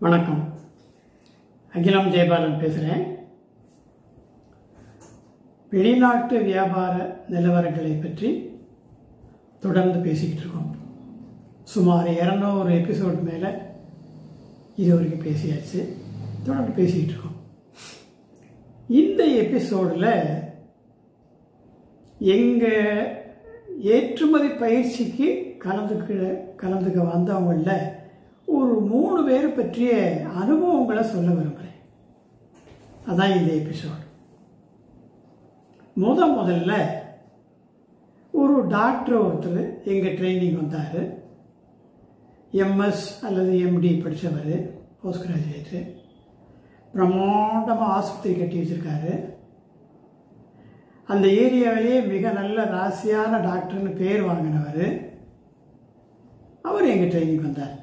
வணக்கம் அகிலம் ஜெயபாலன் பேசுகிறேன் வெளிநாட்டு வியாபார நிலவரங்களை பற்றி தொடர்ந்து பேசிக்கிட்டு இருக்கோம் சுமார் இரநூறு எபிசோட் மேலே இது வரைக்கும் பேசியாச்சு தொடர்ந்து பேசிக்கிட்டு இருக்கோம் இந்த எபிசோடில் எங்கள் ஏற்றுமதி பயிற்சிக்கு கலந்துக்க கலந்துக்க வந்தவங்களில் ஒரு மூணு பேர் பற்றிய அனுபவங்களை சொல்ல விரும்புகிறேன் அதான் இந்த எபிசோடு முத முதல்ல ஒரு டாக்டர் ஒருத்தர் எங்கள் ட்ரைனிங் வந்தார் எம்எஸ் அல்லது எம்டி படித்தவர் போஸ்ட் கிராஜுவேட்டு பிரம்மாண்டமாக ஆஸ்பத்திரி கட்டி வச்சுருக்காரு அந்த ஏரியாவிலேயே மிக நல்ல ராசியான டாக்டர்னு பேர் வாங்கினவர் அவர் எங்கள் ட்ரைனிங் வந்தார்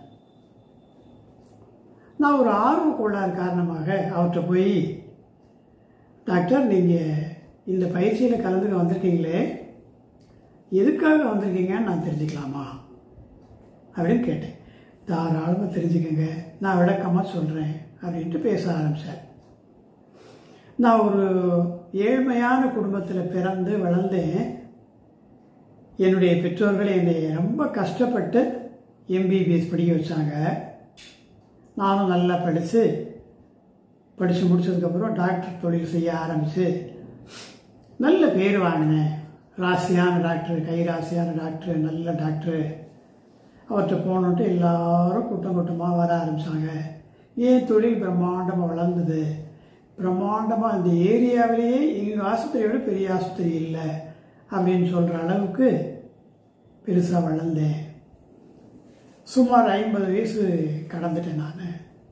நான் ஒரு ஆர்வ கோளாறு காரணமாக அவர்கிட்ட போய் டாக்டர் நீங்கள் இந்த பயிற்சியில் கலந்துக்க வந்திருக்கீங்களே எதுக்காக வந்திருக்கீங்கன்னு நான் தெரிஞ்சுக்கலாமா அப்படின்னு கேட்டேன் தாராளமாக தெரிஞ்சுக்கங்க நான் விளக்கமாக சொல்கிறேன் அப்படின்ட்டு பேச ஆரம்பித்தார் நான் ஒரு ஏழ்மையான குடும்பத்தில் பிறந்து வளர்ந்தேன் என்னுடைய பெற்றோர்கள் என்னை ரொம்ப கஷ்டப்பட்டு எம்பிபிஎஸ் படிக்க வச்சாங்க நானும் நல்லா படித்து படித்து முடிச்சதுக்கப்புறம் டாக்டர் தொழில் செய்ய ஆரம்பித்து நல்ல பேர் வாங்கினேன் ராசியான டாக்டர் கை ராசியான டாக்டர் நல்ல டாக்டர் அவர்கிட்ட போனோன்ட்டு எல்லாரும் கூட்டம் கூட்டமாக வர ஆரம்பித்தாங்க ஏன் தொழில் பிரம்மாண்டமாக வளர்ந்தது பிரம்மாண்டமாக இந்த ஏரியாவிலேயே எங்கள் ஆஸ்பத்திரியை விட பெரிய ஆஸ்பத்திரி இல்லை அப்படின்னு சொல்கிற அளவுக்கு பெருசாக வளர்ந்தேன் சுமார் ஐம்பது வயசு கடந்துட்டேன் நான்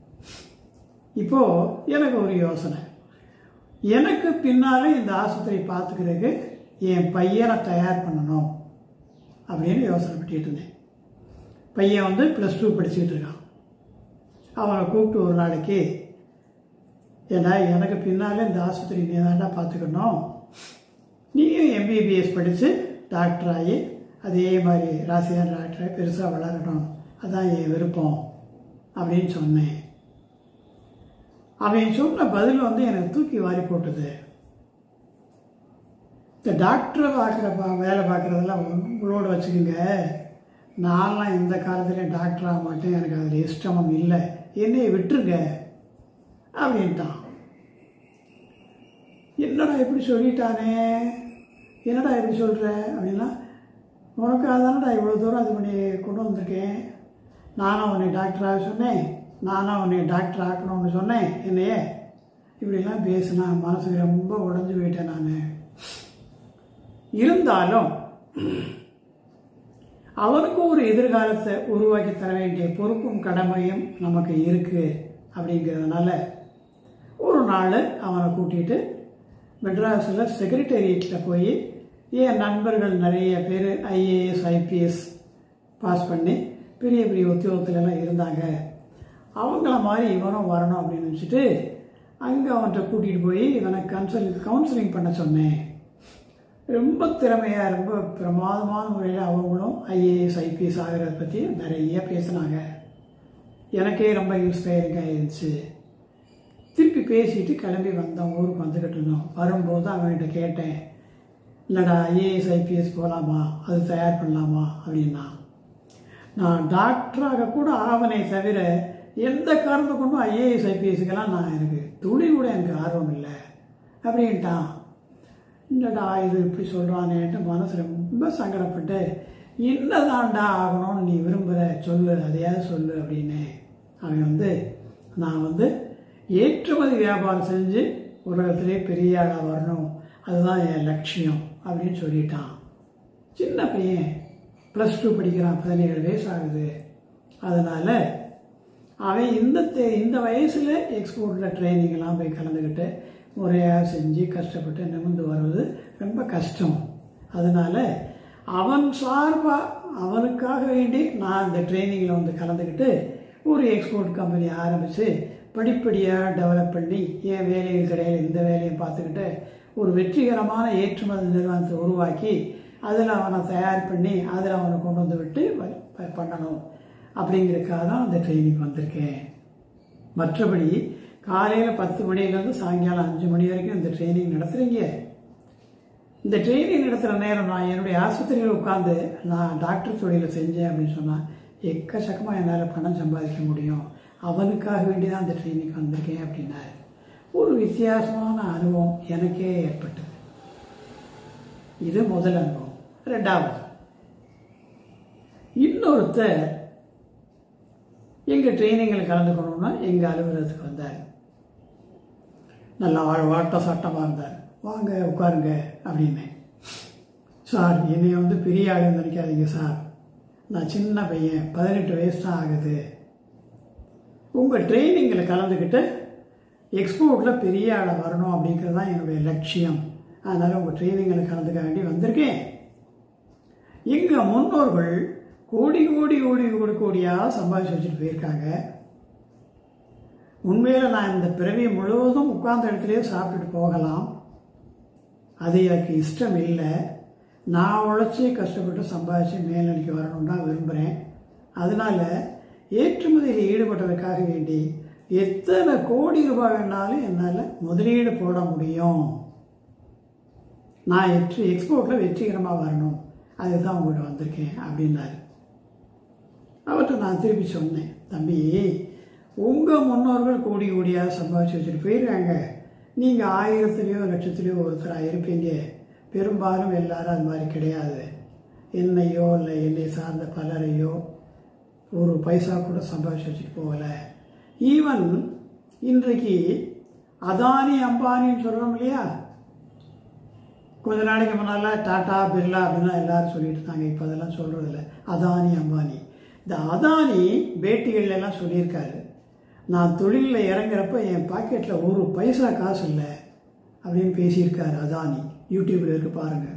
இப்போது எனக்கு ஒரு யோசனை எனக்கு பின்னாலே இந்த ஆஸ்பத்திரி பார்த்துக்கிறதுக்கு என் பையனை தயார் பண்ணணும் அப்படின்னு யோசனை பண்ணிட்டு இருந்தேன் பையன் வந்து ப்ளஸ் டூ படிச்சுக்கிட்டு இருக்கான் அவனை கூப்பிட்டு ஒரு நாளைக்கு ஏன்னா எனக்கு பின்னாலே இந்த ஆஸ்பத்திரி நீ தாண்டா பார்த்துக்கணும் நீயும் எம்பிபிஎஸ் படித்து டாக்டர் ஆகி அதே மாதிரி ராசியான டாக்டராக பெருசாக வளரணும் அதான் என் விருப்பம் அப்படின்னு சொன்னேன் அவன் சொன்ன பதில் வந்து எனக்கு தூக்கி வாரி போட்டது இந்த டாக்டரை பார்க்குற பா வேலை பார்க்குறதெல்லாம் உங்களோட வச்சுக்கோங்க நான்லாம் எந்த காலத்துலேயும் டாக்டர் ஆக மாட்டேன் எனக்கு அதில் இஷ்டமும் இல்லை என்னையை விட்டுருங்க அப்படின்ட்டான் என்னடா இப்படி சொல்லிட்டானே என்னடா இப்படி சொல்கிற அப்படின்னா உனக்கு அதானடா இவ்வளோ தூரம் அது பண்ணி கொண்டு வந்திருக்கேன் நானும் உன்னை டாக்டராக சொன்னேன் நானும் உன்னை டாக்டர் ஆக்கணும்னு சொன்னேன் என்னையே இப்படிலாம் பேசினா மனசுக்கு ரொம்ப உடஞ்சி போயிட்டேன் நான் இருந்தாலும் அவனுக்கு ஒரு எதிர்காலத்தை உருவாக்கி தர வேண்டிய பொறுப்பும் கடமையும் நமக்கு இருக்குது அப்படிங்கிறதுனால ஒரு நாள் அவனை கூட்டிகிட்டு மெட்ராஸில் செக்ரட்டேரியட்டில் போய் என் நண்பர்கள் நிறைய பேர் ஐஏஎஸ் ஐபிஎஸ் பாஸ் பண்ணி பெரிய பெரிய உத்தியோகத்துலலாம் இருந்தாங்க அவங்கள மாதிரி இவனும் வரணும் அப்படின்னு நினச்சிட்டு அங்கே அவன்கிட்ட கூட்டிகிட்டு போய் இவனை கன்சல் கவுன்சிலிங் பண்ண சொன்னேன் ரொம்ப திறமையாக ரொம்ப பிரமாதமான முறையில் அவங்களும் ஐஏஎஸ் ஐபிஎஸ் ஆகிறத பற்றி நிறைய பேசினாங்க எனக்கே ரொம்ப இன்ஸ்பைரிங்காக இருந்துச்சு திருப்பி பேசிட்டு கிளம்பி வந்தோம் ஊருக்கு வந்துக்கிட்டு இருந்தோம் வரும்போது அவன்கிட்ட கேட்டேன் இல்லைடா ஐஏஎஸ் ஐபிஎஸ் போகலாமா அது தயார் பண்ணலாமா அப்படின்னா நான் டாக்டராக கூட ஆவனே தவிர எந்த காரணத்தை கொண்டும் ஐஏஎஸ் ஐபிஎஸ்க்கெல்லாம் நான் எனக்கு துளி கூட எனக்கு ஆர்வம் இல்லை அப்படின்ட்டான் இல்லைடா இது இப்படி சொல்கிறானேன்ட்டு மனசு ரொம்ப சங்கடப்பட்டு என்னதான்டா ஆகணும்னு நீ விரும்புகிற சொல்லு அதையாவது சொல்லு அப்படின்னு அவன் வந்து நான் வந்து ஏற்றுமதி வியாபாரம் செஞ்சு உலகத்திலே பெரிய ஆளாக வரணும் அதுதான் என் லட்சியம் அப்படின்னு சொல்லிட்டான் சின்ன பையன் ப்ளஸ் டூ படிக்கிறான் பதினேழு வயசு ஆகுது அதனால் அவன் இந்த இந்த வயசில் எக்ஸ்போர்ட்டில் ட்ரைனிங்லாம் போய் கலந்துக்கிட்டு முறையாக செஞ்சு கஷ்டப்பட்டு நிமிர்ந்து வர்றது ரொம்ப கஷ்டம் அதனால் அவன் சார்பாக அவனுக்காக வேண்டி நான் இந்த ட்ரைனிங்கில் வந்து கலந்துக்கிட்டு ஒரு எக்ஸ்போர்ட் கம்பெனி ஆரம்பித்து படிப்படியாக டெவலப் பண்ணி என் வேலைகள் கிடையாது இந்த வேலையும் பார்த்துக்கிட்டு ஒரு வெற்றிகரமான ஏற்றுமதி நிறுவனத்தை உருவாக்கி அதில் அவனை தயார் பண்ணி அதில் அவனை கொண்டு வந்து விட்டு பண்ணணும் அப்படிங்கிறதுக்காக தான் அந்த ட்ரைனிங் வந்திருக்கேன் மற்றபடி காலையில் பத்து மணிலேருந்து சாயங்காலம் அஞ்சு மணி வரைக்கும் இந்த ட்ரைனிங் நடத்துகிறீங்க இந்த ட்ரைனிங் நடத்துகிற நேரம் நான் என்னுடைய ஆஸ்பத்திரியில் உட்காந்து நான் டாக்டர் தொழிலை செஞ்சேன் அப்படின்னு சொன்னால் எக்கச்சக்கமாக என்னால் பணம் சம்பாதிக்க முடியும் அவனுக்காக வேண்டி தான் அந்த ட்ரைனிங் வந்திருக்கேன் அப்படின்னாரு ஒரு வித்தியாசமான அனுபவம் எனக்கே ஏற்பட்டது இது முதல் அனுபவம் ரெண்டாவது இன்னொருத்தர் எங்கள் ட்ரைனிங்கில் கலந்துக்கணும்னா எங்கள் அலுவலகத்துக்கு வந்தார் நல்லா வாழ் வாட்ட சட்டமாக இருந்தார் வாங்க உட்காருங்க அப்படின்னு சார் என்னை வந்து பெரிய ஆளுன்னு நினைக்காதீங்க சார் நான் சின்ன பையன் பதினெட்டு வயசு தான் ஆகுது உங்கள் ட்ரைனிங்கில் கலந்துக்கிட்டு எக்ஸ்போர்ட்டில் பெரிய ஆளை வரணும் அப்படிங்கிறது தான் என்னுடைய லட்சியம் அதனால் உங்கள் ட்ரைனிங்கில் கலந்துக்க வேண்டி வந்திருக்கேன் எங்கள் முன்னோர்கள் கோடி கோடி கோடி கோடி கோடியாக சம்பாதிச்சு வச்சுட்டு போயிருக்காங்க உண்மையில் நான் இந்த பிறவி முழுவதும் உட்கார்ந்த இடத்துலையே சாப்பிட்டுட்டு போகலாம் அது எனக்கு இஷ்டம் இல்லை நான் உழைச்சி கஷ்டப்பட்டு சம்பாதிச்சு மேல்நிலைக்கு வரணும்னு தான் விரும்புகிறேன் அதனால் ஏற்றுமதியில் ஈடுபட்டதுக்காக வேண்டி எத்தனை கோடி ரூபாய் வேணாலும் என்னால் முதலீடு போட முடியும் நான் எட்டு எக்ஸ்போர்ட்டில் வெற்றிகரமாக வரணும் அதுதான் உங்கள்கிட்ட வந்திருக்கேன் அப்படின்னாரு அவர்கிட்ட நான் திருப்பி சொன்னேன் தம்பி உங்கள் முன்னோர்கள் கோடி கோடியாக சம்பாதிச்சு வச்சுட்டு போயிருக்காங்க நீங்கள் ஆயிரத்துலேயோ லட்சத்துலேயோ ஒருத்தராக இருப்பீங்க பெரும்பாலும் எல்லாரும் அது மாதிரி கிடையாது என்னையோ இல்லை என்னை சார்ந்த பலரையோ ஒரு பைசா கூட சம்பாதிச்சு வச்சுட்டு போகலை ஈவன் இன்றைக்கு அதானி அம்பானின்னு சொல்கிறோம் இல்லையா கொஞ்ச நாளைக்கு முன்னால் டாடா பிர்லா அப்படின்னா எல்லாரும் சொல்லிட்டு இருந்தாங்க இப்போ அதெல்லாம் சொல்கிறது இல்லை அதானி அம்பானி இந்த அதானி பேட்டிகள்ல எல்லாம் சொல்லியிருக்காரு நான் தொழிலில் இறங்குறப்ப என் பாக்கெட்டில் ஒரு பைசா காசு இல்லை அப்படின்னு பேசியிருக்காரு அதானி யூடியூப்ல இருக்கு பாருங்க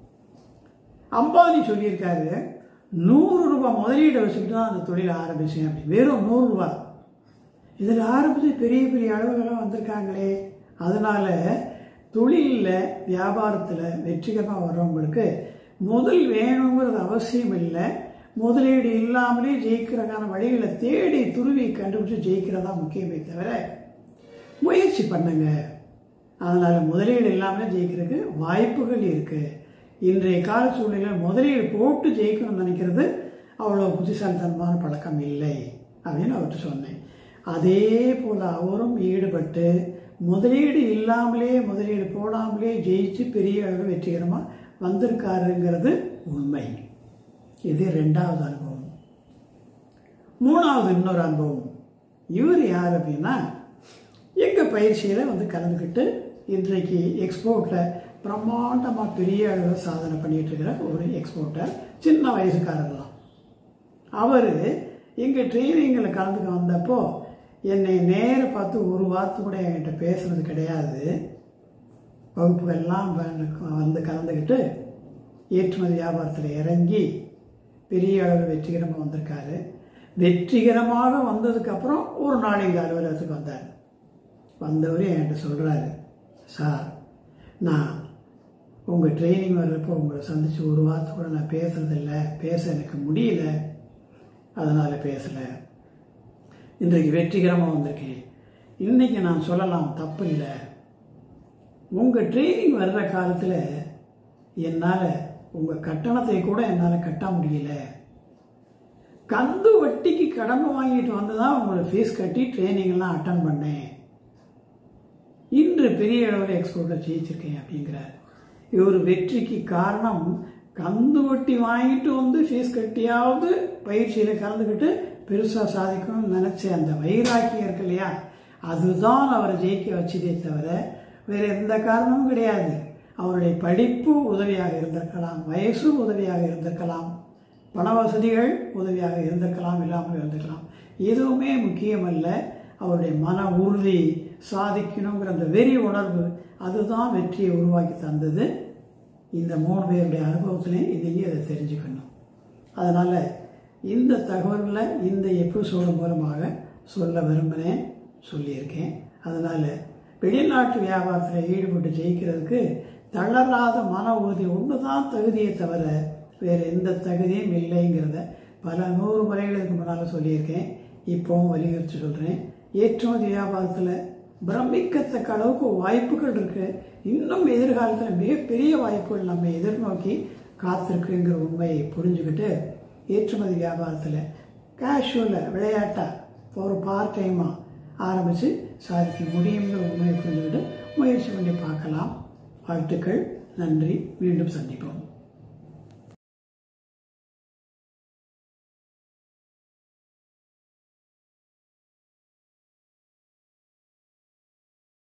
அம்பானி சொல்லியிருக்காரு நூறு ரூபாய் முதலீடு வச்சுக்கிட்டு தான் அந்த தொழிலை ஆரம்பிச்சேன் அப்படி வெறும் நூறு ரூபாய் இதில் ஆரம்பித்து பெரிய பெரிய அளவுகள்லாம் வந்திருக்காங்களே அதனால தொழிலில் வியாபாரத்தில் வெற்றிகரமாக வர்றவங்களுக்கு முதல் வேணுங்கிறது அவசியம் இல்லை முதலீடு இல்லாமலே ஜெயிக்கிறதுக்கான வழிகளை தேடி துருவி கண்டுபிடிச்சு ஜெயிக்கிறதா முக்கியமே தவிர முயற்சி பண்ணுங்க அதனால் முதலீடு இல்லாமலே ஜெயிக்கிறதுக்கு வாய்ப்புகள் இருக்குது இன்றைய கால சூழ்நிலையில் முதலீடு போட்டு ஜெயிக்கணும்னு நினைக்கிறது அவ்வளோ புத்திசாலித்தனமான பழக்கம் இல்லை அப்படின்னு அவர்கிட்ட சொன்னேன் அதே போல் அவரும் ஈடுபட்டு முதலீடு இல்லாமலே முதலீடு போடாமலே ஜெயிச்சு பெரிய அளவு வெற்றிகரமாக வந்திருக்காருங்கிறது உண்மை இது ரெண்டாவது அனுபவம் மூணாவது இன்னொரு அனுபவம் இவர் யார் அப்படின்னா எங்கள் பயிற்சியில் வந்து கலந்துக்கிட்டு இன்றைக்கு எக்ஸ்போர்ட்டில் பிரம்மாண்டமாக பெரிய அளவில் சாதனை பண்ணிகிட்டு இருக்கிற ஒரு எக்ஸ்போர்ட்டர் சின்ன வயசுக்காரர் தான் அவர் எங்கள் ட்ரைனிங்கில் கலந்துக்க வந்தப்போ என்னை நேர பார்த்து ஒரு வார்த்தை கூட என்கிட்ட பேசுனது கிடையாது வகுப்புகள்லாம் வந்து கலந்துக்கிட்டு ஏற்றுமதி வியாபாரத்தில் இறங்கி பெரிய அளவில் வெற்றிகரமாக வந்திருக்காரு வெற்றிகரமாக வந்ததுக்கப்புறம் ஒரு நாள் எங்கள் அலுவலகத்துக்கு வந்தார் வந்தவர் என்கிட்ட சொல்கிறாரு சார் நான் உங்கள் ட்ரைனிங் வர்றப்போ உங்களை சந்தித்து ஒரு வார்த்தை கூட நான் பேசுறதில்ல பேச எனக்கு முடியல அதனால் பேசலை இன்றைக்கு வெற்றிகரமாக வந்திருக்கேன் இன்றைக்கி நான் சொல்லலாம் தப்பு இல்லை உங்கள் ட்ரைனிங் வர்ற காலத்தில் என்னால் உங்கள் கட்டணத்தை கூட என்னால் கட்ட முடியல கந்து வட்டிக்கு கடன் வாங்கிட்டு வந்து தான் உங்களை ஃபீஸ் கட்டி ட்ரைனிங்லாம் அட்டன் பண்ணேன் இன்று பெரிய அளவில் எக்ஸ்போர்ட்டில் ஜெயிச்சிருக்கேன் அப்படிங்கிறார் இவர் வெற்றிக்கு காரணம் கந்து வட்டி வாங்கிட்டு வந்து ஃபீஸ் கட்டியாவது பயிற்சியில் கலந்துக்கிட்டு பெருசாக சாதிக்கணும்னு நினச்ச அந்த வைராக்கியம் இருக்கு இல்லையா அதுதான் அவரை ஜெயிக்க வச்சதே தவிர வேறு எந்த காரணமும் கிடையாது அவருடைய படிப்பு உதவியாக இருந்திருக்கலாம் வயசு உதவியாக இருந்திருக்கலாம் பண வசதிகள் உதவியாக இருந்திருக்கலாம் இல்லாமல் இருந்திருக்கலாம் எதுவுமே முக்கியமல்ல அவருடைய மன உறுதி சாதிக்கணுங்கிற அந்த வெறி உணர்வு அதுதான் வெற்றியை உருவாக்கி தந்தது இந்த மூணு பேருடைய அனுபவத்திலையும் இதையும் அதை தெரிஞ்சுக்கணும் அதனால் இந்த தகவல்களை இந்த எபிசோடு மூலமாக சொல்ல விரும்பினேன் சொல்லியிருக்கேன் அதனால் வெளிநாட்டு வியாபாரத்தில் ஈடுபட்டு ஜெயிக்கிறதுக்கு தளராத மன உறுதி ஒன்று தான் தகுதியை தவிர வேறு எந்த தகுதியும் இல்லைங்கிறத பல நூறு முறைகளுக்கு முன்னால் சொல்லியிருக்கேன் இப்போவும் வலியுறுத்தி சொல்கிறேன் ஏற்றுமதி வியாபாரத்தில் பிரமிக்கத்தக்க அளவுக்கு வாய்ப்புகள் இருக்கு இன்னும் எதிர்காலத்தில் மிகப்பெரிய வாய்ப்புகள் நம்ம எதிர்நோக்கி காத்திருக்குங்கிற உண்மையை புரிஞ்சுக்கிட்டு ஏற்றுமதி வியாபாரத்தில் கேஷுவலாக விளையாட்டாக ஒரு பார்ட் டைமாக ஆரம்பித்து சாதிக்க முடியுங்கிற உண்மையை புரிஞ்சுக்கிட்டு முயற்சி பண்ணி பார்க்கலாம் வாழ்த்துக்கள் நன்றி மீண்டும் சந்திப்போம்